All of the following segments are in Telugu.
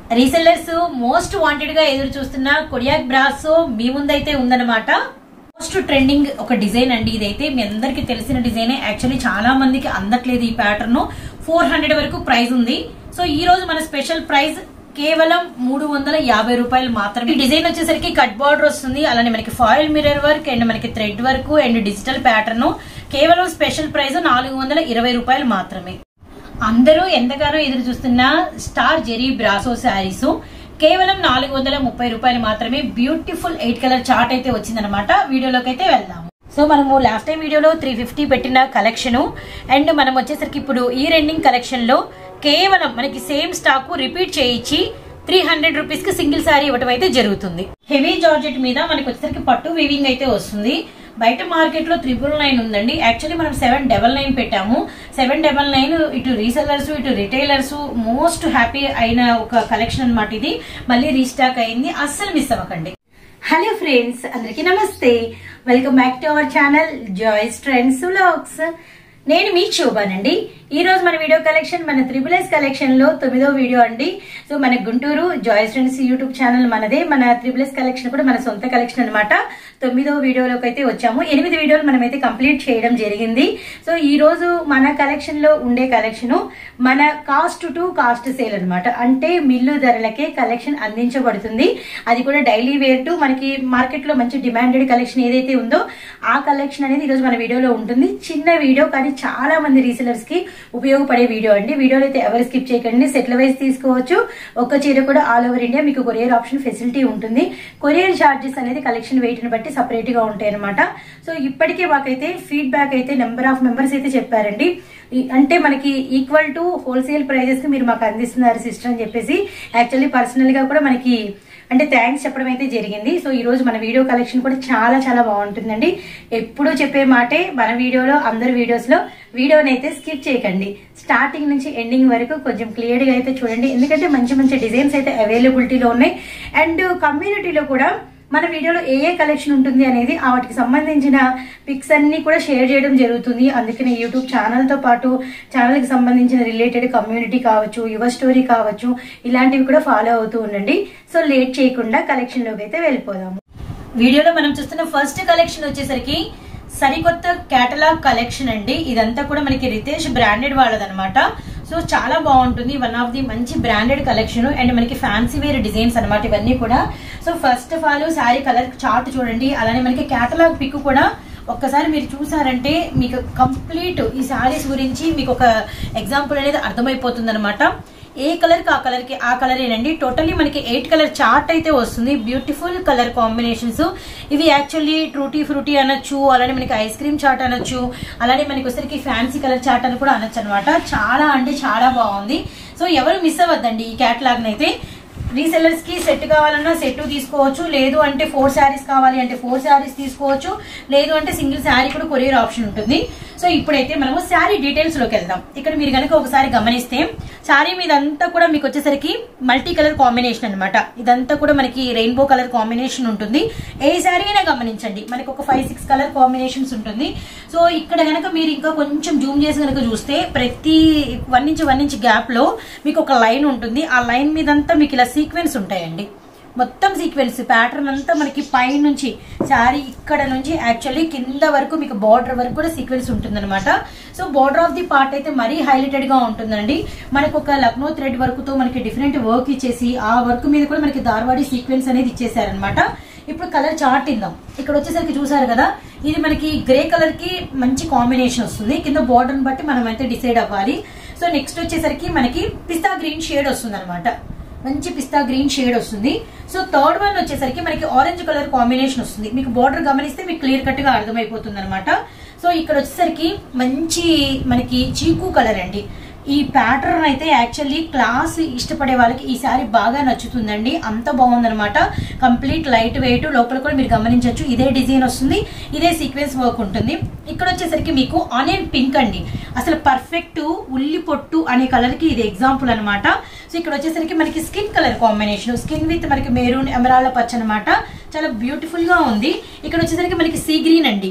రీసెల్లర్స్ మోస్ట్ వాంటెడ్ గా ఎదురు చూస్తున్న కొడియాక్ బ్రాస్ మీ ముందైతే ఉందన్నమాట మోస్ట్ ట్రెండింగ్ ఒక డిజైన్ అండి ఇదైతే మీ అందరికి తెలిసిన డిజైన్ యాక్చువల్లీ చాలా మందికి అందట్లేదు ఈ ప్యాటర్న్ ఫోర్ హండ్రెడ్ వరకు ప్రైస్ ఉంది సో ఈ రోజు మన స్పెషల్ ప్రైస్ కేవలం మూడు వందల యాభై రూపాయలు మాత్రమే ఈ డిజైన్ వచ్చేసరికి కట్ బార్డర్ వస్తుంది అలానే మనకి ఫాయిల్ మిర్రర్ వర్క్ అండ్ మనకి thread work and digital pattern కేవలం స్పెషల్ ప్రైస్ నాలుగు వందల ఇరవై రూపాయలు మాత్రమే అందరూ ఎంతగానో ఎదురు చూస్తున్న స్టార్ జెరీ బ్రాసో శారీస్ కేవలం నాలుగు వందల ముప్పై రూపాయలు మాత్రమే బ్యూటిఫుల్ ఎయిట్ కలర్ చార్ట్ అయితే వచ్చిందనమాట వీడియోలోకి అయితే వెళ్దాము సో మనము లాస్ట్ టైం వీడియోలో త్రీ ఫిఫ్టీ పెట్టిన కలెక్షన్ అండ్ మనం వచ్చేసరికి ఇప్పుడు ఈ రెండింగ్ కలెక్షన్ లో కేవలం మనకి సేమ్ స్టాక్ రిపీట్ చేయించి త్రీ హండ్రెడ్ రూపీస్ కి సింగిల్ శారీ ఇవ్వడం అయితే జరుగుతుంది హెవీ జార్జెట్ మీద మనకి వచ్చేసరికి పట్టు వీవింగ్ అయితే వస్తుంది బయట మార్కెట్ లో త్రిపుల్ నైన్ ఉందండి యాక్చువల్లీ మనం సెవెన్ డబల్ నైన్ పెట్టాము సెవెన్ డబల్ నైన్ ఇటు రీసెల్లర్స్ ఇటు రిటైలర్స్ మోస్ట్ హ్యాపీ అయిన ఒక కలెక్షన్ అన్నమాట ఇది మళ్ళీ రీస్టాక్ అయింది అస్సలు మిస్ అవ్వకండి హలో ఫ్రెండ్స్ అందరికీ నమస్తే welcome back to our channel Joys trends vlogs నేను మీ శోభానండి ఈ రోజు మన వీడియో కలెక్షన్ మన త్రిబుల్ ఎస్ కలెక్షన్ లో తొమ్మిదో వీడియో అండి సో మన Guntur Joys friends YouTube channel మనదే మన త్రిబుల్ ఎస్ కలెక్షన్ కూడా మన సొంత కలెక్షన్ అనమాట తొమ్మిదో వీడియోలోకి అయితే వచ్చాము ఎనిమిది వీడియోలు మనమైతే కంప్లీట్ చేయడం జరిగింది సో ఈ రోజు మన కలెక్షన్ లో ఉండే కలెక్షన్ మన కాస్ట్ టు కాస్ట్ సేల్ అనమాట అంటే మిల్లు ధరలకే కలెక్షన్ అందించబడుతుంది అది కూడా డైలీ వేర్ టు మనకి మార్కెట్ లో మంచి డిమాండెడ్ కలెక్షన్ ఏదైతే ఉందో ఆ కలెక్షన్ అనేది ఈ రోజు మన వీడియోలో ఉంటుంది చిన్న వీడియో కానీ చాలా మంది రీసెలర్స్ కి ఉపయోగపడే వీడియో అండి వీడియోలో అయితే ఎవరు స్కిప్ చేయకండి సెటిల్ వైజ్ తీసుకోవచ్చు ఒక్క చీర కూడా ఆల్ ఓవర్ ఇండియా మీకు కొరియర్ ఆప్షన్ ఫెసిలిటీ ఉంటుంది కొరియర్ ఛార్జెస్ అనేది కలెక్షన్ వెయిట్ ని బట్టి సపరేట్ గా ఉంటాయి అనమాట సో ఇప్పటికే మాకైతే ఫీడ్బ్యాక్ అయితే నెంబర్ ఆఫ్ మెంబర్స్ అయితే చెప్పారండి ఈ- అంటే మనకి ఈక్వల్ టు హోల్సేల్ ప్రైజెస్ కి మీరు మాకు అందిస్తున్నారు సిస్టర్ అని చెప్పేసి యాక్చువల్లీ పర్సనల్ గా కూడా మనకి అంటే థ్యాంక్స్ చెప్పడం అయితే జరిగింది సో ఈ రోజు మన వీడియో కలెక్షన్ కూడా చాలా చాలా బాగుంటుందండి ఎప్పుడూ చెప్పే మాటే మన వీడియోలో అందరి వీడియోస్ లో వీడియోని అయితే స్కిప్ చేయకండి స్టార్టింగ్ నుంచి ఎండింగ్ వరకు కొంచెం క్లియర్ గా అయితే చూడండి ఎందుకంటే మంచి మంచి డిజైన్స్ అయితే అవైలబిలిటీలో ఉన్నాయి అండ్ కమ్యూనిటీలో కూడా మన వీడియోలో ఏ ఏ కలెక్షన్ ఉంటుంది అనేది ఆ వాటికి సంబంధించిన పిక్స్ అన్ని కూడా షేర్ చేయడం జరుగుతుంది అందుకని యూట్యూబ్ ఛానల్ తో పాటు ఛానల్ కి సంబంధించిన రిలేటెడ్ కమ్యూనిటీ కావచ్చు యువ స్టోరీ కావచ్చు ఇలాంటివి కూడా ఫాలో అవుతూ ఉండండి సో లేట్ చేయకుండా కలెక్షన్ లోకి అయితే వెళ్ళిపోదాము వీడియోలో మనం చూస్తున్న ఫస్ట్ కలెక్షన్ వచ్చేసరికి సరికొత్త కేటలాగ్ కలెక్షన్ అండి ఇదంతా కూడా మనకి రితేష్ బ్రాండెడ్ వాళ్ళదన్నమాట సో చాలా బాగుంటుంది వన్ ఆఫ్ ది మంచి బ్రాండెడ్ కలెక్షన్ అండ్ మనకి ఫ్యాన్సీ వేర్ డిజైన్స్ అనమాట ఇవన్నీ కూడా so first of all sari colour chart చూడండి అలానే మనకి కేటలాగ్ పిక్ కూడా ఒక్కసారి మీరు చూసారంటే మీకు కంప్లీట్ ఈ శారీస్ గురించి మీకు ఒక ఎగ్జాంపుల్ అనేది అర్థమైపోతుంది అనమాట ఏ కలర్ కి ఆ కలర్ కి ఆ కలర్ ఏనండి టోటల్లీ మనకి ఎయిట్ కలర్ చార్ట్ అయితే వస్తుంది బ్యూటిఫుల్ కలర్ కాంబినేషన్స్ ఇవి యాక్చువల్లీ ట్రూటీ ఫ్రూటీ అనొచ్చు అలానే మనకి ఐస్ క్రీమ్ చాట్ అనొచ్చు అలానే మనకి వచ్చరికి ఫ్యాన్సీ కలర్ చాట్ అని కూడా అనొచ్చు అనమాట చాలా అంటే చాలా బాగుంది సో ఎవరు మిస్ అవ్వద్దండి ఈ క్యాటలాగ్ అయితే రీసెల్లర్స్ కి సెట్ కావాలన్నా సెట్ తీసుకోవచ్చు లేదు అంటే ఫోర్ శారీస్ కావాలి అంటే ఫోర్ శారీస్ తీసుకోవచ్చు లేదు అంటే సింగిల్ శారీ కూడా కొరియర్ ఆప్షన్ ఉంటుంది సో ఇప్పుడైతే మనము శారీ డీటెయిల్స్ లోకి వెళ్దాం ఇక్కడ మీరు కనుక ఒకసారి గమనిస్తే శారీ మీద అంతా కూడా మీకు వచ్చేసరికి మల్టీ కలర్ కాంబినేషన్ అన్నమాట ఇదంతా కూడా మనకి రెయిన్బో కలర్ కాంబినేషన్ ఉంటుంది ఏ శారీ అయినా గమనించండి మనకి ఒక ఫైవ్ సిక్స్ కలర్ కాంబినేషన్స్ ఉంటుంది సో ఇక్కడ గనక మీరు ఇంకా కొంచెం జూమ్ చేసి కనుక చూస్తే ప్రతి one inch one inch gap లో మీకు ఒక లైన్ ఉంటుంది ఆ లైన్ మీదంతా మీకు ఇలా సీక్వెన్స్ ఉంటాయండి మొత్తం సీక్వెన్స్ ప్యాటర్న్ అంతా మనకి పై నుంచి శారీ ఇక్కడ నుంచి యాక్చువల్లీ కింద వరకు మీకు బార్డర్ వరకు కూడా సీక్వెన్స్ ఉంటుందన్నమాట so border of the part అయితే మరీ హైలైటెడ్ గా ఉంటుందండి మనకు ఒక లక్నో థ్రెడ్ వర్క్ తో మనకి డిఫరెంట్ వర్క్ ఇచ్చేసి ఆ వర్క్ మీద కూడా మనకి దార్వాడి సీక్వెన్స్ అనేది ఇచ్చేసారనమాట ఇప్పుడు కలర్ చార్ట్ ఇందాం ఇక్కడ వచ్చేసరికి చూసారు కదా ఇది మనకి గ్రే కలర్ కి మంచి కాంబినేషన్ వస్తుంది కింద బార్డర్ బట్టి మనం అయితే డిసైడ్ అవ్వాలి సో నెక్స్ట్ వచ్చేసరికి మనకి పిస్తా గ్రీన్ షేడ్ వస్తుంది అనమాట మంచి పిస్తా గ్రీన్ షేడ్ వస్తుంది సో థర్డ్ వన్ వచ్చేసరికి మనకి ఆరెంజ్ కలర్ కాంబినేషన్ వస్తుంది మీకు బార్డర్ గమనిస్తే మీకు క్లియర్ కట్ గా అర్థమైపోతుంది అనమాట సో ఇక్కడ వచ్చేసరికి మంచి మనకి చీకు కలర్ అండి ఈ ప్యాటర్న్ అయితే యాక్చువల్లీ క్లాస్ ఇష్టపడే వాళ్ళకి ఈ శారీ బాగా నచ్చుతుందండి అంత బాగుందనమాట కంప్లీట్ లైట్ వెయిట్ లోపల కూడా మీరు గమనించవచ్చు ఇదే డిజైన్ వస్తుంది ఇదే సీక్వెన్స్ వర్క్ ఉంటుంది ఇక్కడ వచ్చేసరికి మీకు ఆనియన్ పింక్ అండి అసలు పర్ఫెక్ట్ ఉల్లి పొట్టు అనే కలర్ కి ఇది ఎగ్జాంపుల్ అనమాట సో ఇక్కడ వచ్చేసరికి మనకి skin colour combination skin with మనకి మెరూన్ ఎమరాళ్ళ పచ్చ అనమాట చాలా బ్యూటిఫుల్ గా ఉంది ఇక్కడ వచ్చేసరికి మనకి సీ గ్రీన్ అండి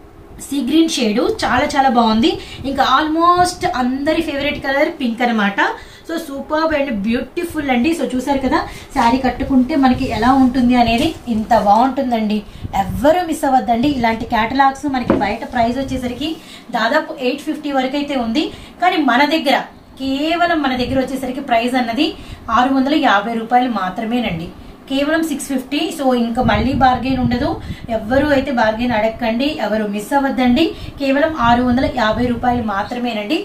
సీ గ్రీన్ షేడ్ చాలా చాలా బాగుంది ఇంకా ఆల్మోస్ట్ అందరి ఫేవరెట్ కలర్ పింక్ అనమాట సో సూపర్ అండ్ బ్యూటిఫుల్ అండి సో చూసారు కదా శారీ కట్టుకుంటే మనకి ఎలా ఉంటుంది అనేది ఇంత బాగుంటుందండి ఎవ్వరూ మిస్ అవ్వద్దండి ఇలాంటి క్యాటలాగ్స్ మనకి బయట ప్రైస్ వచ్చేసరికి దాదాపు ఎయిట్ ఫిఫ్టీ వరకు అయితే ఉంది కానీ మన దగ్గర కేవలం మన దగ్గర వచ్చేసరికి ప్రైస్ అన్నది ఆరు వందల యాభై రూపాయలు మాత్రమేనండి కేవలం సిక్స్ ఫిఫ్టీ సో ఇంకా మళ్ళీ బార్గెన్ ఉండదు ఎవ్వరు అయితే బార్గెన్ అడగండి ఎవరు మిస్ అవ్వద్దండి కేవలం ఆరు వందల యాభై రూపాయలు మాత్రమేనండి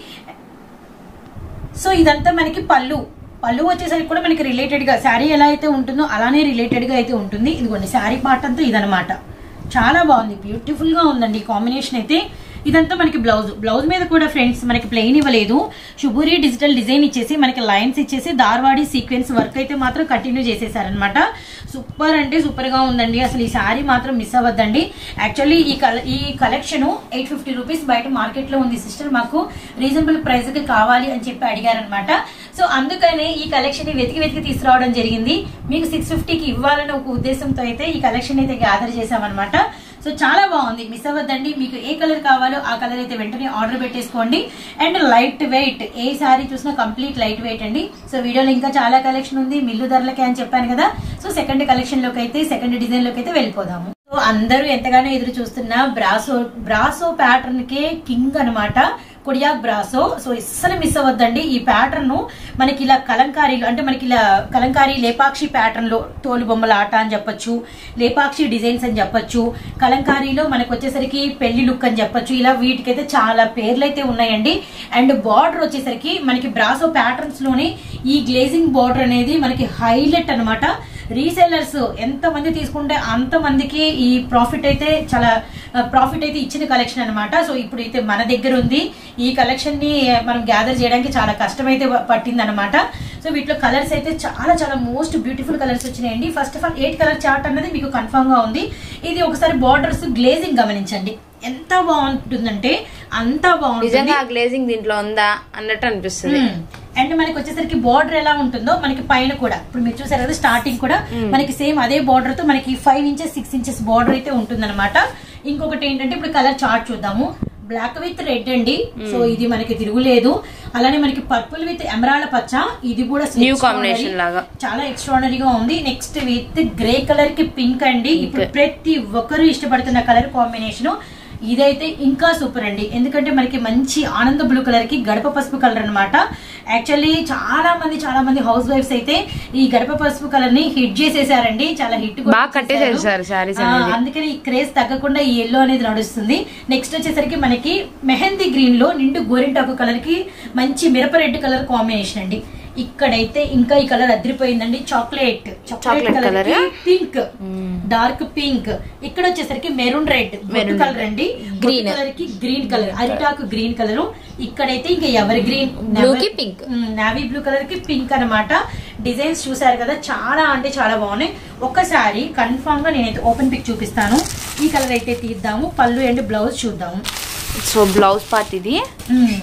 సో ఇదంతా మనకి పళ్ళు పళ్ళు వచ్చేసరికి కూడా మనకి రిలేటెడ్ గా శారీ ఎలా అయితే ఉంటుందో అలానే రిలేటెడ్ గా అయితే ఉంటుంది ఇదిగోండి శారీ పార్ట్ అంతా ఇదనమాట చాలా బాగుంది బ్యూటిఫుల్ గా ఉందండి ఈ కాంబినేషన్ అయితే ఇదంతా మనకి బ్లౌజ్ బ్లౌజ్ మీద కూడా ఫ్రెండ్స్ మనకి ప్లెయిన్ ఇవ్వలేదు శుభూరి డిజిటల్ డిజైన్ ఇచ్చేసి మనకి లైన్స్ ఇచ్చేసి దార్వాడి సీక్వెన్స్ వర్క్ అయితే మాత్రం కంటిన్యూ చేసేసారనమాట సూపర్ అంటే సూపర్ గా ఉందండి అసలు ఈ శారీ మాత్రం మిస్ అవ్వద్దండి యాక్చువల్లీ ఈ కల ఈ కలెక్షన్ ఎయిట్ ఫిఫ్టీ రూపీస్ బయట మార్కెట్ లో ఉంది సిస్టర్ మాకు రీజనబుల్ ప్రైస్ కి కావాలి అని చెప్పి అడిగారనమాట సో అందుకనే ఈ కలెక్షన్ ని వెతికి వెతికి తీసుకురావడం జరిగింది మీకు సిక్స్ ఫిఫ్టీకి ఇవ్వాలనే ఒక ఉద్దేశంతో అయితే ఈ కలెక్షన్ అయితే గ్యాదర్ చేసామన్నమాట సో చాలా బాగుంది మిస్ అవ్వద్దండి మీకు ఏ కలర్ కావాలో ఆ కలర్ అయితే వెంటనే ఆర్డర్ పెట్టేసుకోండి అండ్ లైట్ వెయిట్ ఏ సారీ చూసినా కంప్లీట్ లైట్ వెయిట్ అండి సో వీడియోలో ఇంకా చాలా కలెక్షన్ ఉంది మిల్లు ధరలకే అని చెప్పాను కదా సో సెకండ్ కలెక్షన్ లోకి అయితే సెకండ్ డిజైన్ లోకి అయితే వెళ్ళిపోదాము సో అందరూ ఎంతగానో ఎదురు చూస్తున్న బ్రాసో బ్రాసో ప్యాటర్న్ కే కింగ్ అనమాట కొడియాక్ బ్రాసో సో అస్సలు మిస్ అవ్వద్దండి ఈ ప్యాటర్న్ ను మనకి ఇలా కలంకారీలు అంటే మనకి ఇలా కలంకారీ లేపాక్షి ప్యాటర్న్ లో తోలు బొమ్మల ఆట అని చెప్పొచ్చు లేపాక్షి డిజైన్స్ అని చెప్పొచ్చు కలంకారీలో మనకు వచ్చేసరికి పెళ్లి లుక్ అని చెప్పొచ్చు ఇలా వీటికైతే చాలా పేర్లు అయితే ఉన్నాయండి అండ్ బార్డర్ వచ్చేసరికి మనకి బ్రాసో ప్యాటర్న్స్ లోనే ఈ గ్లేజింగ్ బార్డర్ అనేది మనకి హైలైట్ అన్నమాట రీసెల్లర్స్ ఎంత మంది తీసుకుంటే అంత మందికి ఈ ప్రాఫిట్ అయితే చాలా ప్రాఫిట్ అయితే ఇచ్చిన కలెక్షన్ అనమాట సో ఇప్పుడు అయితే మన దగ్గర ఉంది ఈ కలెక్షన్ ని మనం గ్యాదర్ చేయడానికి చాలా కష్టం అయితే పట్టింది అనమాట సో వీటిలో కలర్స్ అయితే చాలా చాలా మోస్ట్ బ్యూటిఫుల్ కలర్స్ వచ్చినాయండి first of all eight colour chart అన్నది మీకు కన్ఫర్మ్ గా ఉంది ఇది ఒకసారి బార్డర్స్ గ్లేజింగ్ గమనించండి ఎంత బాగుంటుందంటే అంత బాగుంటుంది నిజంగా ఆ గ్లేజింగ్ దీంట్లో ఉందా అన్నట్టు అనిపిస్తుంది అండ్ మనకి వచ్చేసరికి బార్డర్ ఎలా ఉంటుందో మనకి పైన కూడా ఇప్పుడు మీరు చూసారు కదా స్టార్టింగ్ కూడా మనకి సేమ్ అదే బార్డర్ తో మనకి five inches six inches border అయితే ఉంటుందన్నమాట ఇంకొకటి ఏంటంటే ఇప్పుడు కలర్ చార్ట్ చూద్దాము బ్లాక్ విత్ రెడ్ అండి సో ఇది మనకి తిరుగులేదు అలానే మనకి పర్పుల్ విత్ ఎమరాళ్ళ పచ్చ ఇది కూడా అసలు New extraordinary. combination లాగా. చాలా ఎక్స్ట్రాడనరీ గా ఉంది నెక్స్ట్ విత్ గ్రే కలర్ కి పింక్ అండి ఇప్పుడు ప్రతి ఒక్కరు ఇష్టపడుతున్న కలర్ కాంబినేషన్ ఇదైతే ఇంకా సూపర్ అండి ఎందుకంటే మనకి మంచి ఆనంద బ్లూ కలర్ కి గడప పసుపు కలర్ అన్నమాట యాక్చువల్లీ చాలా మంది చాలా మంది హౌస్ వైఫ్స్ అయితే ఈ గడప పసుపు కలర్ ని హిట్ చేసేసారండి చాలా హిట్ బాగా కట్టేసేసారు sarees అనేది. అందుకని ఈ క్రేజ్ తగ్గకుండా ఈ ఎల్లో అనేది నడుస్తుంది నెక్స్ట్ వచ్చేసరికి మనకి మెహందీ గ్రీన్ లో నిండు గోరింటాకు కలర్ కి మంచి మిరప రెడ్ కలర్ కాంబినేషన్ అండి ఇక్కడైతే ఇంకా ఈ కలర్ అదిరిపోయిందండి chocolate chocolate Chocolate colour colour. Pink dark pink ఇక్కడ వచ్చేసరికి మెరూన్ రెడ్ మెరూన్ కలర్ అండి గ్రీన్ కలర్ కి గ్రీన్ కలర్ అరిటాకు గ్రీన్ కలర్ ఇక్కడైతే ఇంకా ఎవరి గ్రీన్ Blue కి pink. నావీ బ్లూ కలర్ కి పింక్ అన్నమాట డిజైన్స్ చూసారు కదా చాలా అంటే చాలా బాగున్నాయి ఒక్కసారి కన్ఫామ్ గా నేనైతే ఓపెన్ పిక్ చూపిస్తాను ఈ కలర్ అయితే తీద్దాము పళ్ళు అండ్ బ్లౌజ్ చూద్దాము సో బ్లౌజ్ పార్ట్ ఇది మ్మ్.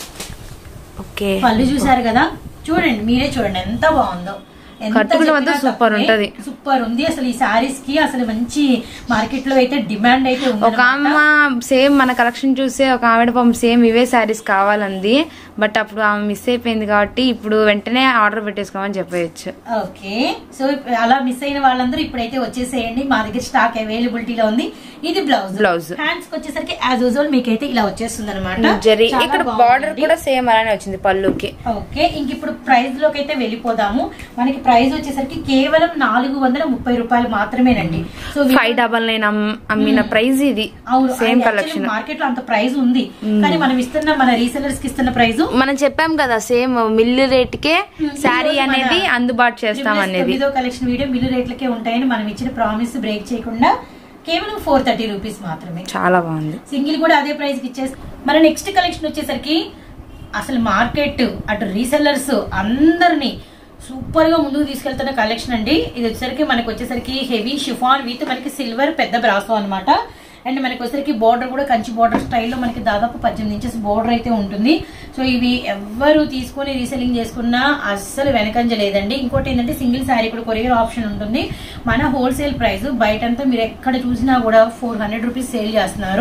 ఓకే పళ్ళు చూసారు కదా చూడండి మీరే చూడండి ఎంత బాగుందో ఎంత కట్టుకున్న మాత్రం చెప్పినా super తక్కువే. ఉంటది. సూపర్ ఉంది అసలు ఈ సారీస్ కి అసలు మంచి మార్కెట్ లో అయితే డిమాండ్ అయితే ఉంది ఒక అమ్మ సేమ్ మన కలెక్షన్ చూసే ఒక ఆవిడ పాపం సేమ్ ఇవే శారీస్ కావాలంది బట్ అప్పుడు ఆమె మిస్ అయిపోయింది కాబట్టి ఇప్పుడు వెంటనే ఆర్డర్ పెట్టేసుకోమని చెప్పేయచ్చు ఓకే సో అలా మిస్ అయిన వాళ్ళందరూ ఇప్పుడైతే వచ్చేసేయండి మా దగ్గర స్టాక్ అవైలబిలిటీలో ఉంది ఇది బ్లౌజ్ Blouse. హ్యాండ్స్ కి వచ్చేసరికి యాజ్ యూజువల్ మీకైతే ఇలా వచ్చేస్తుంది అనమాట జరీ ఇక్కడ బార్డర్ కూడా సేమ్ అలానే వచ్చింది పళ్ళుకి ఓకే ఇంక ఇప్పుడు ప్రైస్ లోకి అయితే వెళ్ళిపోదాము మనకి ప్రైస్ వచ్చేసరికి కేవలం నాలుగు వందల ముప్పై రూపాయలు మాత్రమేనండి సో ఫైవ్ డబల్ నైన్ అమ్మిన ప్రైస్ ఇది అవును సేమ్ కలెక్షన్ మార్కెట్ లో అంత ప్రైస్ ఉంది కానీ మనం ఇస్తున్న మన రీసెలర్స్ కి ఇస్తున్న ప్రైస్ మనం చెప్పాం కదా సేమ్ మిల్లు రేట్ కే శారీ అనేది అందుబాటు చేస్తాం అనేది తొమ్మిదో కలెక్షన్ వీడియో బిల్లు రేట్లకే ఉంటాయని మనం ఇచ్చిన ప్రామిస్ బ్రేక్ చేయకుండా కేవలం ఫోర్ థర్టీ రూపీస్ మాత్రమే చాలా బాగుంది సింగిల్ కూడా అదే ప్రైస్ కి ఇచ్చేసి మన నెక్స్ట్ కలెక్షన్ వచ్చేసరికి అసలు మార్కెట్ అటు రీసెల్లర్స్ అందరినీ సూపర్ గా ముందుకు తీసుకెళ్తున్న కలెక్షన్ అండి ఇది వచ్చేసరికి మనకి వచ్చేసరికి హెవీ షిఫాన్ విత్ మనకి సిల్వర్ పెద్ద బ్రాసో అన్నమాట అండ్ మనకి వచ్చేసరికి బార్డర్ కూడా కంచి బార్డర్ స్టైల్లో మనకి దాదాపు పద్దెనిమిది ఇంచెస్ బార్డర్ అయితే ఉంటుంది సో ఇవి ఎవ్వరు తీసుకొని రీసెల్లింగ్ చేసుకున్నా అస్సలు వెనకంజ లేదండి ఇంకోటి ఏంటంటే సింగిల్ శారీ కూడా కొరియర్ ఆప్షన్ ఉంటుంది మన హోల్సేల్ ప్రైస్ బయటంతా మీరు ఎక్కడ చూసినా కూడా ఫోర్ హండ్రెడ్ రూపీస్ సేల్ చేస్తున్నారు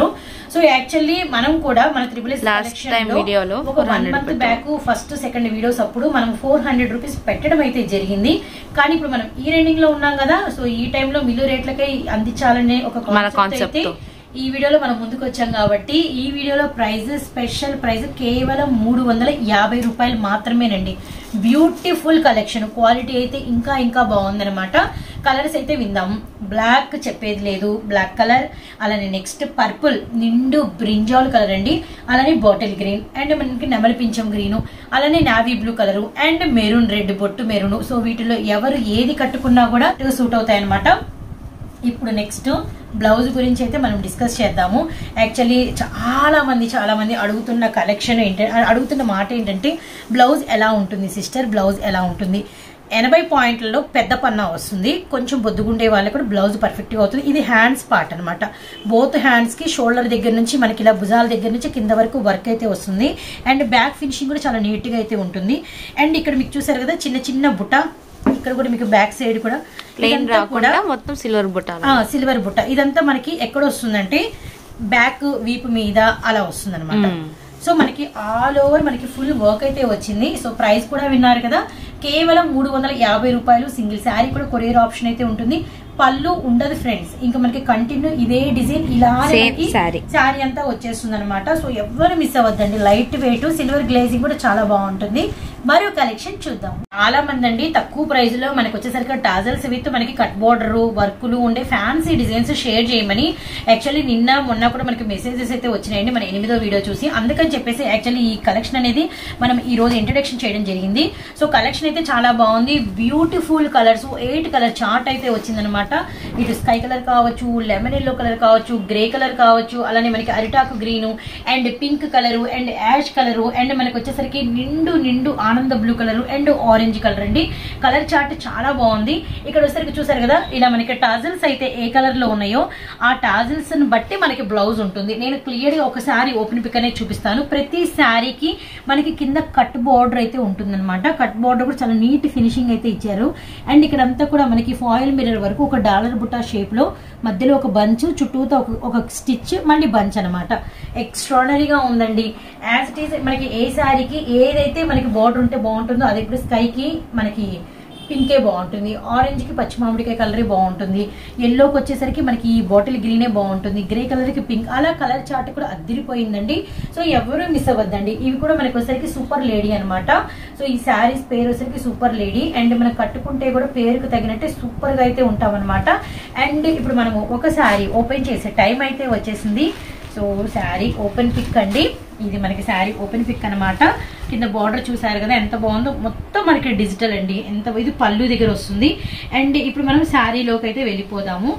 సో యాక్చువల్లీ మనం కూడా మన త్రిబుల్ Last time video లో ఒక వన్ 400 మంత్ పెట్టాం. బ్యాక్ ఫస్ట్ సెకండ్ వీడియోస్ అప్పుడు మనం ఫోర్ హండ్రెడ్ రూపీస్ పెట్టడం అయితే జరిగింది కానీ ఇప్పుడు మనం ఈ రెండింగ్ లో ఉన్నాం కదా సో ఈ టైంలో మిల్లు రేట్లకే అందించాలనే ఒక మన కాన్సెప్ట్ concept అయితే తో. ఈ వీడియోలో మనం ముందుకు వచ్చాం కాబట్టి ఈ వీడియోలో ప్రైస్ స్పెషల్ ప్రైస్ కేవలం మూడు వందల యాభై రూపాయలు మాత్రమేనండి బ్యూటిఫుల్ కలెక్షన్ క్వాలిటీ అయితే ఇంకా ఇంకా బాగుందన్నమాట కలర్స్ అయితే విందాం బ్లాక్ చెప్పేది లేదు బ్లాక్ కలర్ అలానే నెక్స్ట్ పర్పుల్ నిండు బ్రింజాల్ కలర్ అండి అలానే బాటిల్ గ్రీన్ అండ్ మనకి నెమలి పింఛం గ్రీన్ అలానే navy blue colour and maroon red బొట్టు మెరూన్ సో వీటిలో ఎవరు ఏది కట్టుకున్నా కూడా సూట్ అవుతాయి అనమాట ఇప్పుడు నెక్స్ట్ బ్లౌజ్ గురించి అయితే మనం డిస్కస్ చేద్దాము యాక్చువల్లీ చాలా మంది చాలా మంది అడుగుతున్న కలెక్షన్ ఏంటంటే అడుగుతున్న మాట ఏంటంటే బ్లౌజ్ ఎలా ఉంటుంది సిస్టర్ బ్లౌజ్ ఎలా ఉంటుంది ఎనభై పాయింట్లలో పెద్ద పన్నా వస్తుంది కొంచెం బొద్దుగుండే వాళ్ళకి కూడా బ్లౌజ్ పర్ఫెక్ట్గా అవుతుంది ఇది హ్యాండ్స్ పార్ట్ అనమాట బోత్ హ్యాండ్స్కి షోల్డర్ దగ్గర నుంచి మనకి ఇలా భుజాల దగ్గర నుంచి కింద వరకు వర్క్ అయితే వస్తుంది అండ్ బ్యాక్ ఫినిషింగ్ కూడా చాలా నీట్గా అయితే ఉంటుంది అండ్ ఇక్కడ మీకు చూసారు కదా చిన్న చిన్న బుట్ట ఇక్కడ కూడా మీకు బ్యాక్ సైడ్ కూడా ప్లెయిన్ ఇదంతా కూడా రాకుండా మొత్తం సిల్వర్ బుట్టాలు ఆ, సిల్వర్ బుట్ట ఇదంతా మనకి ఎక్కడ వస్తుందంటే బ్యాక్ వీపు మీద అలా వస్తుంది అనమాట మ్మ్. సో మనకి ఆల్ ఓవర్ మనకి ఫుల్ వర్క్ అయితే వచ్చింది సో ప్రైస్ కూడా విన్నారు కదా కేవలం మూడు వందల యాభై రూపాయలు సింగిల్ శారీ కూడా కొరియర్ ఆప్షన్ అయితే ఉంటుంది పళ్ళు ఉండదు ఫ్రెండ్స్ ఇంకా మనకి కంటిన్యూ ఇదే డిజైన్ ఇలా Same saree. శారీ అంతా వచ్చేస్తుంది అనమాట సో ఎవరు మిస్ అవ్వద్దండి లైట్ వెయిట్ సిల్వర్ గ్లేజింగ్ కూడా చాలా బాగుంటుంది మరో కలెక్షన్ చూద్దాం చాలా మంది అండి తక్కువ ప్రైస్ లో మనకి వచ్చేసరికి టాజల్స్ విత్ మనకి కట్ బోర్డర్ వర్కులు ఉండే ఫ్యాన్సీ డిజైన్స్ షేర్ చేయమని యాక్చువల్లీ నిన్న మొన్న కూడా మనకి మెసేజెస్ అయితే వచ్చినాయండి మన ఎనిమిదో వీడియో చూసి అందుకని చెప్పేసి యాక్చువల్లీ ఈ కలెక్షన్ అనేది మనం ఈ రోజు ఇంట్రడక్షన్ చేయడం జరిగింది సో కలెక్షన్ అయితే చాలా బాగుంది beautiful colours eight colour chart అయితే వచ్చిందనమాట ఇటు స్కై కలర్ కావచ్చు లెమన్ ఎల్లో కలర్ కావచ్చు గ్రే కలర్ కావచ్చు అలానే మనకి అరిటాకు green and pink colour and ash colour and మనకి వచ్చేసరికి నిండు నిండు ఆనంద blue colour and orange colour అండి కలర్ చార్ట్ చాలా బాగుంది ఇక్కడ వచ్చేసరికి చూసారు కదా ఇలా మనకి టాజిల్స్ అయితే ఏ కలర్ లో ఉన్నాయో ఆ టాజిల్స్ ని బట్టి మనకి బ్లౌజ్ ఉంటుంది నేను క్లియర్ గా ఒకసారి ఓపెన్ పిక్ అనేది చూపిస్తాను ప్రతి శారీకి మనకి కింద కట్ బోర్డర్ అయితే ఉంటుందన్నమాట కట్ బోర్డర్ కూడా చాలా నీట్ ఫినిషింగ్ అయితే ఇచ్చారు అండ్ ఇక్కడ అంతా కూడా మనకి ఫాయిల్ మిర్రర్ వరకు ఒక డాలర్ బుట్టా షేప్ లో మధ్యలో ఒక బంచ్ చుట్టూతో ఒక ఒక స్టిచ్ మళ్ళీ బంచ్ అనమాట ఎక్స్ట్రాడనరీగా ఉందండి యాజ్ ఇట్ ఈస్ మనకి ఏ శారీకి ఏదైతే మనకి బోర్డర్ ఉంటే బాగుంటుందో అది ఇప్పుడు స్కైకి మనకి పింకే బాగుంటుంది ఆరెంజ్ కి పచ్చి మామిడికాయ కలరే బాగుంటుంది ఎల్లోకి వచ్చేసరికి మనకి ఈ బాటిల్ గ్రీనే బాగుంటుంది గ్రే కలర్ కి పింక్ అలా కలర్ చార్ట్ కూడా అద్దరిపోయిందండి సో ఎవరు మిస్ అవ్వద్దండి ఇవి కూడా మనకి వచ్చేసరికి సూపర్ లేడీ అన్నమాట సో ఈ శారీస్ పేరు వచ్చేసరికి సూపర్ లేడీ అండ్ మనం కట్టుకుంటే కూడా పేరుకు తగినట్టే సూపర్ గా అయితే ఉంటాం అనమాట అండ్ ఇప్పుడు మనము ఒక శారీ ఓపెన్ చేసే టైం అయితే వచ్చేసింది సో శారీ ఓపెన్ పిక్ అండి ఇది మనకి శారీ ఓపెన్ పిక్ అన్నమాట కింద బార్డర్ చూసారు కదా ఎంత బాగుందో మొత్తం మనకి డిజిటల్ అండి ఎంత ఇది పళ్ళు దగ్గర వస్తుంది అండ్ ఇప్పుడు మనం శారీలోకి అయితే వెళ్ళిపోదాము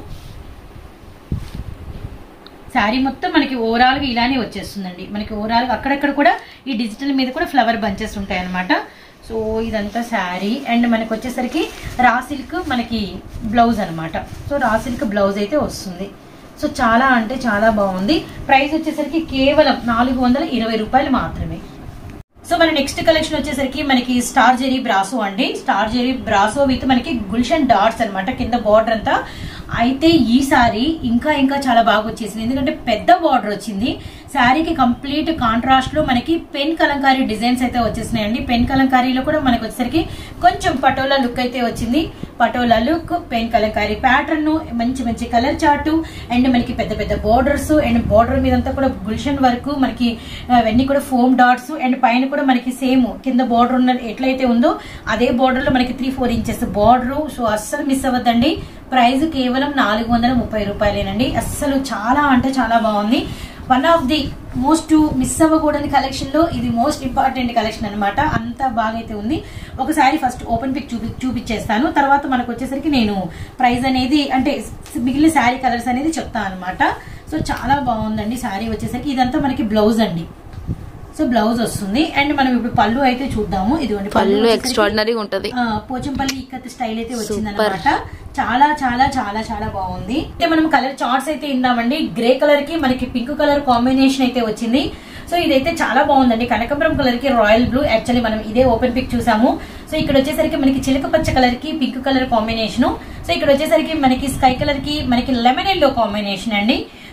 శారీ మొత్తం మనకి ఓవరాల్ గా ఇలానే వచ్చేస్తుందండి మనకి ఓవరాల్ గా అక్కడక్కడ కూడా ఈ డిజిటల్ మీద కూడా ఫ్లవర్ బంచెస్ ఉంటాయి అనమాట సో ఇదంతా శారీ అండ్ మనకి వచ్చేసరికి రా సిల్క్ మనకి బ్లౌజ్ అన్నమాట సో రా సిల్క్ బ్లౌజ్ అయితే వస్తుంది సో చాలా అంటే చాలా బాగుంది ప్రైస్ వచ్చేసరికి కేవలం నాలుగు వందల ఇరవై రూపాయలు మాత్రమే సో మన నెక్స్ట్ కలెక్షన్ వచ్చేసరికి మనకి స్టార్ జెరీ బ్రాసో అండి స్టార్ జెరీ బ్రాసో విత్ మనకి గుల్షన్ డాట్స్ అన్నమాట కింద బార్డర్ అంతా అయితే ఈ సారీ ఇంకా ఇంకా చాలా బాగా వచ్చేసింది ఎందుకంటే పెద్ద బార్డర్ వచ్చింది శారీకి కంప్లీట్ కాంట్రాస్ట్ లో మనకి పెన్ కలంకారీ డిజైన్స్ అయితే వచ్చేసినాయండి పెన్ కలంకారీలో కూడా మనకి వచ్చేసరికి కొంచెం పటోలా లుక్ అయితే వచ్చింది patola look pen kalamkari pattern మంచి మంచి కలర్ చార్ట్ అండ్ మనకి పెద్ద పెద్ద బోర్డర్స్ అండ్ బోర్డర్ మీదంతా కూడా గుల్షన్ వర్క్ మనకి అవన్నీ కూడా ఫోమ్ డాట్స్ అండ్ పైన కూడా మనకి సేమ్ కింద బార్డర్ ఉన్న ఎట్లయితే ఉందో అదే బార్డర్ లో మనకి three four inches border so అస్సలు మిస్ అవ్వద్దండి ప్రైస్ కేవలం నాలుగు వందల ముప్పై రూపాయలేనండి అస్సలు చాలా అంటే చాలా బాగుంది one of the most miss అవ్వకూడని కలెక్షన్ లో ఇది మోస్ట్ ఇంపార్టెంట్ కలెక్షన్ అనమాట అంత బాగా అయితే ఉంది ఒకసారి ఫస్ట్ ఓపెన్ పిక్ చూపి చూపించేస్తాను తర్వాత మనకు వచ్చేసరికి నేను ప్రైస్ అనేది అంటే మిగిలిన శారీ కలర్స్ అనేది చెప్తాను అనమాట సో చాలా బాగుందండి శారీ వచ్చేసరికి ఇదంతా మనకి బ్లౌజ్ అండి సో బ్లౌజ్ వస్తుంది అండ్ మనం ఇప్పుడు పళ్ళు అయితే చూద్దాము ఇదిగోండి పళ్ళు వచ్చేసరికి, ఎక్స్ట్రాడినరీ ఉంటది ఆ, పోచంపల్లి ఇక్కత్ స్టైల్ అయితే వచ్చిందన్నమాట చాలా చాలా చాలా చాలా బాగుంది అయితే మనం కలర్ చార్ట్స్ అయితే ఇందామండి గ్రే కలర్ కి మనకి పింక్ కలర్ కాంబినేషన్ అయితే వచ్చింది సో ఇదైతే చాలా బాగుందండి కనకపురం కలర్ కి రాయల్ బ్లూ యాక్చువల్లీ మనం ఇదే ఓపెన్ పిక్ చూసాము సో ఇక్కడ వచ్చేసరికి మనకి చిలక పచ్చ కలర్ కి పింక్ కలర్ కాంబినేషన్ సో ఇక్కడ వచ్చేసరికి మనకి స్కై కలర్ కి మనకి లెమన్ ఎల్లో కాంబినేషన్ అండి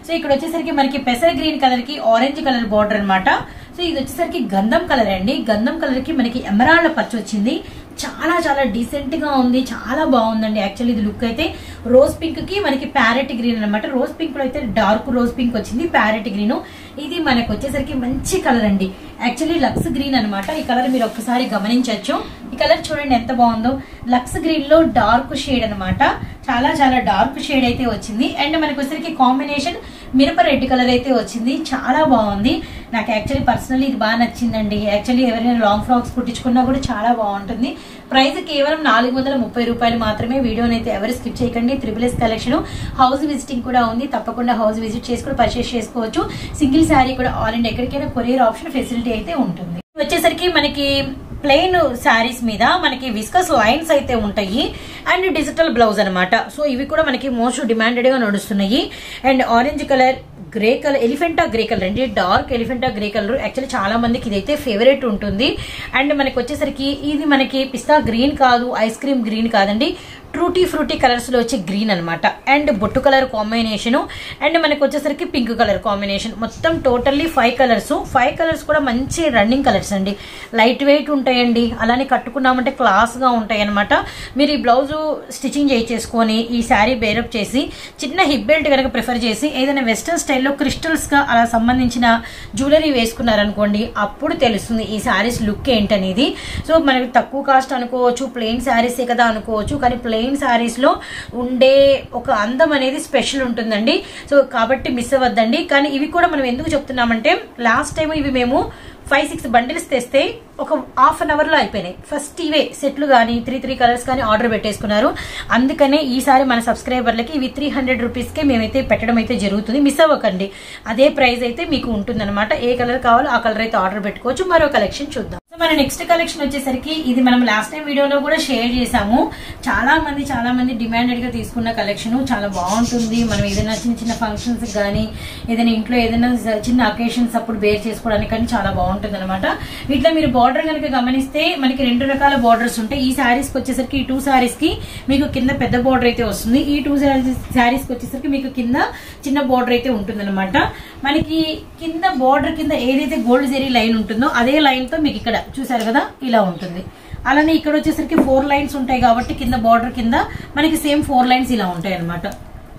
సో ఇక్కడ వచ్చేసరికి మనకి పెసర గ్రీన్ కలర్ కి ఆరెంజ్ కలర్ బార్డర్ అన్నమాట సో ఇది వచ్చేసరికి గంధం కలర్ అండి గంధం కలర్ కి మనకి ఎమరాల్డ్ పచ్చ వచ్చింది చాలా చాలా డీసెంట్ గా ఉంది చాలా బాగుందండి యాక్చువల్లీ ఇది లుక్ అయితే రోజ్ పింక్ కి మనకి ప్యారెట్ గ్రీన్ అన్నమాట రోజ్ పింక్ లో అయితే డార్క్ రోజ్ పింక్ వచ్చింది ప్యారెట్ గ్రీన్ ఇది మనకు వచ్చేసరికి మంచి కలర్ అండి యాక్చువల్లీ లక్స్ గ్రీన్ అన్నమాట ఈ కలర్ మీరు ఒక్కసారి గమనించవచ్చు ఈ కలర్ చూడండి ఎంత బాగుందో లక్స్ గ్రీన్ లో డార్క్ షేడ్ అన్నమాట చాలా చాలా డార్క్ షేడ్ అయితే వచ్చింది అండ్ మనకు వచ్చేసరికి కాంబినేషన్ మిరప రెడ్ కలర్ అయితే వచ్చింది చాలా బాగుంది నాకు యాక్చువల్లీ పర్సనల్లీ ఇది బాగా నచ్చిందండి యాక్చువల్లీ ఎవరైనా లాంగ్ ఫ్రాక్స్ కుట్టించుకున్నా కూడా చాలా బాగుంటుంది ప్రైస్ కేవలం నాలుగు వందల ముప్పై రూపాయలు మాత్రమే వీడియోని అయితే ఎవరు స్కిప్ చేయకండి triple S collection house visiting కూడా ఉంది తప్పకుండా హౌస్ విజిట్ చేసి కూడా పర్చేస్ చేసుకోవచ్చు సింగిల్ శారీ కూడా ఆల్ ఇండియా ఎక్కడికైనా కొరియర్ ఆప్షన్ ఫెసిలిటీ అయితే ఉంటుంది వచ్చేసరికి మనకి ప్లెయిన్ శారీస్ మీద మనకి విస్కస్ లైన్స్ అయితే ఉంటాయి అండ్ డిజిటల్ బ్లౌజ్ అన్నమాట సో ఇవి కూడా మనకి మోస్ట్ డిమాండెడ్ గా నడుస్తున్నాయి and orange colour grey colour elephant grey colour అండి dark elephant grey colour actually చాలా మందికి ఇదైతే ఫేవరెట్ ఉంటుంది అండ్ మనకి వచ్చేసరికి ఇది మనకి పిస్తా గ్రీన్ కాదు ఐస్ క్రీమ్ గ్రీన్ కాదండి ట్రూటీ ఫ్రూటీ కలర్స్ లో వచ్చే గ్రీన్ అన్నమాట అండ్ బొట్టు కలర్ కాంబినేషన్ అండ్ మనకి వచ్చేసరికి పింక్ కలర్ కాంబినేషన్ మొత్తం totally five colours five colours కూడా మంచి రన్నింగ్ కలర్స్ అండి లైట్ వెయిట్ ఉంటాయండి అలానే కట్టుకున్నామంటే క్లాస్ గా ఉంటాయి అనమాట మీరు ఈ బ్లౌజ్ స్టిచ్చింగ్ చేయించేసుకొని ఈ శారీ బేరప్ చేసి చిన్న హిప్ బెల్ట్ కనుక ప్రిఫర్ చేసి ఏదైనా వెస్టర్న్ స్టైల్లో క్రిస్టల్స్ గా అలా సంబంధించిన జ్యువెలరీ వేసుకున్నారనుకోండి అప్పుడు తెలుస్తుంది ఈ శారీస్ లుక్ ఏంటనేది సో మనకి తక్కువ కాస్ట్ అనుకోవచ్చు ప్లెయిన్ శారీసే కదా అనుకోవచ్చు కానీ ప్లెయిన్ శారీస్ లో ఉండే ఒక అందం అనేది స్పెషల్ ఉంటుందండి సో కాబట్టి మిస్ అవ్వద్దండి కానీ ఇవి కూడా మనం ఎందుకు చెప్తున్నామంటే లాస్ట్ టైం ఇవి మేము ఫైవ్ సిక్స్ బండిల్స్ తెస్తే ఒక హాఫ్ అన్ అవర్ లో అయిపోయినాయి ఫస్ట్ ఇవే సెట్లు కానీ త్రీ త్రీ కలర్స్ కానీ ఆర్డర్ పెట్టేసుకున్నారు అందుకనే ఈసారి మన సబ్స్క్రైబర్లకి ఇవి త్రీ హండ్రెడ్ రూపీస్కే మేమైతే పెట్టడం అయితే జరుగుతుంది మిస్ అవ్వకండి అదే ప్రైస్ అయితే మీకు ఉంటుందన్నమాట ఏ కలర్ కావాలో ఆ కలర్ అయితే ఆర్డర్ పెట్టుకోవచ్చు మరో కలెక్షన్ చూద్దాం సో మన నెక్స్ట్ కలెక్షన్ వచ్చేసరికి ఇది మనం లాస్ట్ టైం వీడియోలో కూడా షేర్ చేసాము చాలా మంది చాలా మంది డిమాండెడ్ గా తీసుకున్న కలెక్షన్ చాలా బాగుంటుంది మనం ఏదైనా చిన్న చిన్న ఫంక్షన్స్ కానీ ఏదైనా ఇంట్లో ఏదైనా చిన్న అకేషన్స్ అప్పుడు బేర్ చేసుకోవడానికి కానీ చాలా బాగుంటుంది అనమాట వీటిలో మీరు బార్డర్ కనుక గమనిస్తే మనకి రెండు రకాల బార్డర్స్ ఉంటాయి ఈ శారీస్ కి వచ్చేసరికి ఈ టూ శారీస్ కి మీకు కింద పెద్ద బార్డర్ అయితే వస్తుంది ఈ టూ శారీస్ కి వచ్చేసరికి మీకు కింద చిన్న బార్డర్ అయితే ఉంటుంది మనకి కింద బార్డర్ కింద ఏదైతే గోల్డ్ జెరీ లైన్ ఉంటుందో అదే లైన్ తో మీకు ఇక్కడ చూసారు కదా ఇలా ఉంటుంది అలానే ఇక్కడ వచ్చేసరికి ఫోర్ లైన్స్ ఉంటాయి కాబట్టి కింద బార్డర్ కింద మనకి సేమ్ ఫోర్ లైన్స్ ఇలా ఉంటాయి అనమాట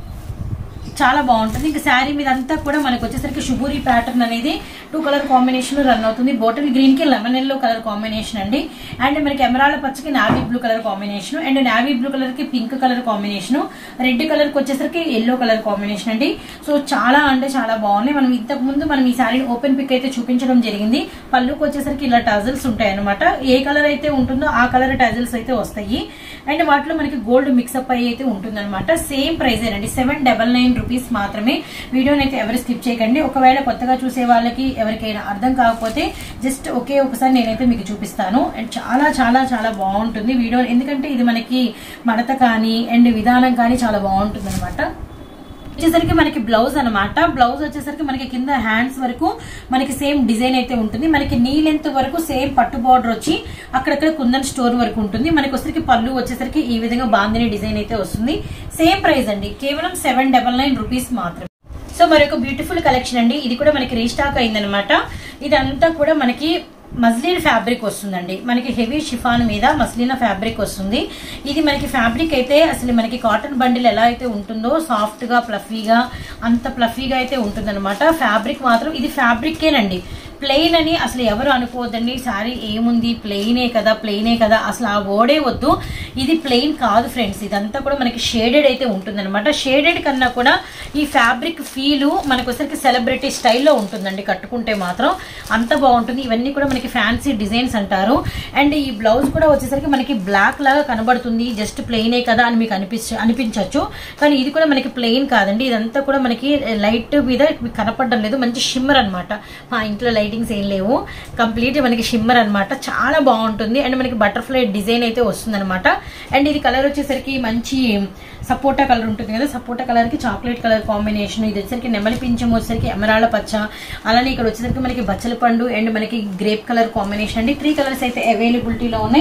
చాలా బాగుంటుంది ఇంకా శారీ మీద అంతా కూడా మనకు వచ్చేసరికి షుబూరి ప్యాటర్న్ అనేది టూ కలర్ కాంబినేషన్ రన్ అవుతుంది బాటిల్ గ్రీన్ కి లెమన్ ఎల్లో కలర్ కాంబినేషన్ అండి అండ్ మనకి ఎమరాల పచ్చకి navy blue colour combination and navy blue colour కి pink colour combination red colour కి వచ్చేసరికి ఎల్లో కలర్ కాంబినేషన్ అండి సో చాలా అంటే చాలా బాగున్నాయి మనం ఇంతకు ముందు మనం ఈ శారీ ఓపెన్ పిక్ అయితే చూపించడం జరిగింది పళ్ళుకి వచ్చేసరికి ఇలా టజల్స్ ఉంటాయి అనమాట ఏ కలర్ అయితే ఉంటుందో ఆ కలర్ టజల్స్ అయితే వస్తాయి అండ్ వాటిలో మనకి గోల్డ్ మిక్సప్ అయ్యి అయితే ఉంటుంది అనమాట సేమ్ ప్రైస్ అండి సెవెన్ డబల్ నైన్ రూపీస్ మాత్రమే వీడియోని అయితే ఎవరు స్కిప్ చేయకండి ఒకవేళ కొత్తగా చూసే వాళ్ళకి ఎవరికైనా అర్థం కాకపోతే జస్ట్ ఒకే ఒకసారి నేనైతే మీకు చూపిస్తాను అండ్ చాలా చాలా చాలా బాగుంటుంది వీడియో ఎందుకంటే ఇది మనకి మడత కానీ అండ్ విధానం కానీ చాలా బాగుంటుంది అనమాట వచ్చేసరికి మనకి బ్లౌజ్ అనమాట బ్లౌజ్ వచ్చేసరికి మనకి కింద హ్యాండ్స్ వరకు మనకి సేమ్ డిజైన్ అయితే ఉంటుంది మనకి నీ లెంత్ వరకు సేమ్ పట్టు బార్డర్ వచ్చి అక్కడక్కడ కుందన్ స్టోర్ వరకు ఉంటుంది మనకి వచ్చేసరికి పళ్ళు వచ్చేసరికి ఈ విధంగా బాందిని డిజైన్ అయితే వస్తుంది సేమ్ ప్రైస్ అండి కేవలం సెవెన్ డబల్ నైన్ రూపీస్ మాత్రమే సో మరొక బ్యూటిఫుల్ కలెక్షన్ అండి ఇది కూడా మనకి రీస్టాక్ అయిందనమాట ఇదంతా కూడా మనకి మస్లిన్ ఫ్యాబ్రిక్ వస్తుందండి మనకి హెవీ షిఫాన్ మీద మస్లిన ఫ్యాబ్రిక్ వస్తుంది ఇది మనకి ఫ్యాబ్రిక్ అయితే అసలు మనకి కాటన్ బండిల్ ఎలా అయితే ఉంటుందో సాఫ్ట్ గా ప్లఫీగా అంత ప్లఫీగా అయితే ఉంటుందన్నమాట ఫ్యాబ్రిక్ మాత్రం ఇది ఫ్యాబ్రికేనండి ప్లెయిన్ అని అసలు ఎవరు అనుకోవద్దండి శారీ ఏముంది ప్లెయినే కదా ప్లెయినే కదా అసలు ఆ ఓడే వద్దు ఇది ప్లెయిన్ కాదు ఫ్రెండ్స్ ఇదంతా కూడా మనకి షేడెడ్ అయితే ఉంటుందన్నమాట షేడెడ్ కన్నా కూడా ఈ ఫ్యాబ్రిక్ ఫీలు మనకు వచ్చరికి సెలబ్రిటీ స్టైల్లో ఉంటుందండి కట్టుకుంటే మాత్రం అంత బాగుంటుంది ఇవన్నీ కూడా మనకి ఫ్యాన్సీ డిజైన్స్ అంటారు అండ్ ఈ బ్లౌజ్ కూడా వచ్చేసరికి మనకి బ్లాక్ లాగా కనబడుతుంది జస్ట్ ప్లెయినే కదా అని మీకు అనిపించ అనిపించవచ్చు కానీ ఇది కూడా మనకి ప్లెయిన్ కాదండి ఇదంతా కూడా మనకి లైట్ మీద మీకు కనపడడం లేదు మంచి షిమ్మర్ అనమాట మా ఇంట్లో లైటింగ్స్ ఏం లేవు కంప్లీట్ మనకి షిమ్మర్ అనమాట చాలా బాగుంటుంది అండ్ మనకి బటర్ఫ్లై డిజైన్ అయితే వస్తుంది అనమాట అండ్ ఇది కలర్ వచ్చేసరికి మంచి సపోటా కలర్ ఉంటుంది కదా సపోటా కలర్ కి చాక్లెట్ కలర్ కాంబినేషన్ ఇది వచ్చేసరికి నెమలి పింఛం వచ్చేసరికి ఎమరాళ్ళ పచ్చ అలానే ఇక్కడ వచ్చేసరికి మనకి బచ్చల పండు అండ్ మనకి గ్రేప్ కలర్ కాంబినేషన్ అండి త్రీ కలర్స్ అయితే అవైలబిలిటీలో ఉన్నాయి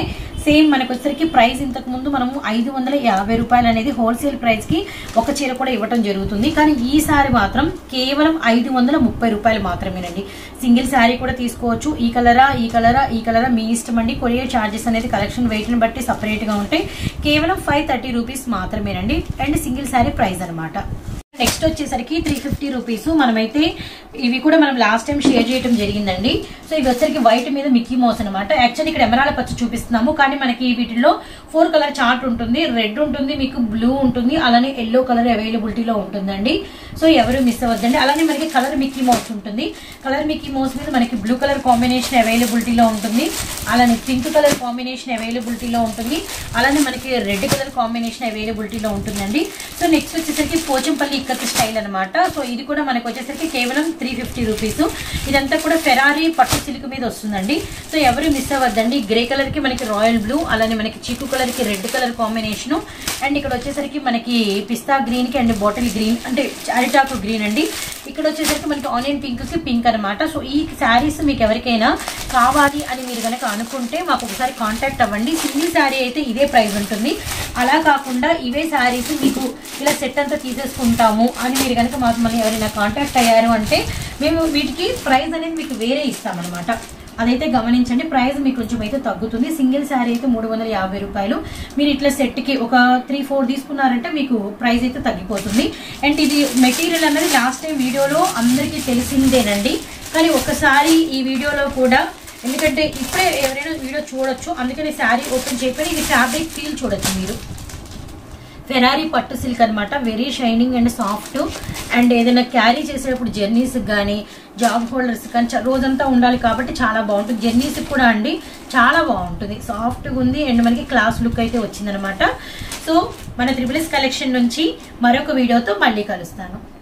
సేమ్ మనకు వచ్చేసరికి ప్రైస్ ఇంతకు ముందు మనము ఐదు వందల యాభై రూపాయలు అనేది హోల్సేల్ ప్రైస్ కి ఒక చీర కూడా ఇవ్వటం జరుగుతుంది కానీ ఈసారి మాత్రం కేవలం ఐదు వందల ముప్పై రూపాయలు మాత్రమేనండి సింగిల్ శారీ కూడా తీసుకోవచ్చు ఈ కలరా ఈ కలరా ఈ కలరా మీ ఇష్టం అండి కొరియర్ ఛార్జెస్ అనేది కలెక్షన్ వెయిట్ ని బట్టి సపరేట్ గా ఉంటాయి కేవలం ఫైవ్ థర్టీ రూపీస్ మాత్రమేనండి అండ్ సింగిల్ శారీ ప్రైస్ అన్నమాట నెక్స్ట్ వచ్చేసరికి త్రీ ఫిఫ్టీ రూపీస్ మనమైతే ఇవి కూడా మనం లాస్ట్ టైం షేర్ చేయడం జరిగిందండి సో ఇవి వచ్చరికి వైట్ మీద మిక్కీ మోస్ అనమాట యాక్చువల్లీ ఇక్కడ ఎమరాల పచ్చి చూపిస్తున్నాము కానీ మనకి వీటిలో ఫోర్ కలర్ చార్ట్ ఉంటుంది రెడ్ ఉంటుంది మీకు బ్లూ ఉంటుంది అలానే ఎల్లో కలర్ అవైలబిలిటీలో ఉంటుందండి సో ఎవరు మిస్ అవ్వద్దండి అలానే మనకి కలర్ మిక్కీ మోస్ ఉంటుంది కలర్ మిక్కీ మోస్ మీద మనకి బ్లూ కలర్ కాంబినేషన్ అవైలబిలిటీలో ఉంటుంది అలానే పింక్ కలర్ కాంబినేషన్ అవైలబిలిటీలో ఉంటుంది అలానే మనకి రెడ్ కలర్ కాంబినేషన్ అవైలబిలిటీలో ఉంటుందండి సో నెక్స్ట్ వచ్చేసరికి పోచంపల్లి ఇక్కత్ స్టైల్ అనమాట సో ఇది కూడా మనకు వచ్చేసరికి కేవలం త్రీ ఫిఫ్టీ రూపీస్ ఇదంతా కూడా ఫెరారీ పట్టు సిల్క్ మీద వస్తుందండి సో ఎవరు మిస్ అవ్వద్దండి గ్రే కలర్ కి మనకి రాయల్ బ్లూ అలానే మనకి చీకు కలర్ కి రెడ్ కలర్ కాంబినేషన్ అండ్ ఇక్కడ వచ్చేసరికి మనకి పిస్తా గ్రీన్ కి అండ్ బాటిల్ గ్రీన్ అంటే అరిటాకు గ్రీన్ అండి ఇక్కడ వచ్చేసరికి మనకి ఆనియన్ పింక్ కి పింక్ అనమాట సో ఈ శారీస్ మీకు ఎవరికైనా కావాలి అని మీరు కనుక అనుకుంటే మాకు ఒకసారి కాంటాక్ట్ అవ్వండి సింగిల్ శారీ అయితే ఇదే ప్రైస్ ఉంటుంది అలా కాకుండా ఇవే శారీస్ మీకు ఇలా సెట్ అంతా తీసేసుకుంటాము అని మీరు కనుక మాకు మళ్ళీ ఎవరైనా కాంటాక్ట్ అయ్యారు అంటే మేము వీటికి ప్రైస్ అనేది మీకు వేరే ఇస్తామన్నమాట అదైతే గమనించండి ప్రైస్ మీకు కొంచెం అయితే తగ్గుతుంది సింగిల్ శారీ అయితే మూడు వందల యాభై రూపాయలు మీరు ఇట్లా సెట్కి ఒక త్రీ ఫోర్ తీసుకున్నారంటే మీకు ప్రైస్ అయితే తగ్గిపోతుంది అండ్ ఇది మెటీరియల్ అనేది లాస్ట్ టైం వీడియోలో అందరికీ తెలిసిందేనండి కానీ ఒకసారి ఈ వీడియోలో కూడా ఎందుకంటే ఇప్పుడే ఎవరైనా వీడియో చూడొచ్చు అందుకని శారీ ఓపెన్ చేయకపోయి ఇది ఫ్యాబ్రిక్ ఫీల్ చూడొచ్చు మీరు ఫెరారీ పట్టు సిల్క్ అనమాట very shining and soft and ఏదైనా క్యారీ చేసేటప్పుడు జర్నీస్ కానీ జాబ్ హోల్డర్స్ కానీ చ- రోజంతా ఉండాలి కాబట్టి చాలా బాగుంటుంది జర్నీస్ కూడా అండి చాలా బాగుంటుంది సాఫ్ట్గా ఉంది అండ్ మనకి క్లాస్ లుక్ అయితే వచ్చిందనమాట సో మన త్రిబుల్స్ కలెక్షన్ నుంచి మరొక వీడియోతో మళ్ళీ కలుస్తాను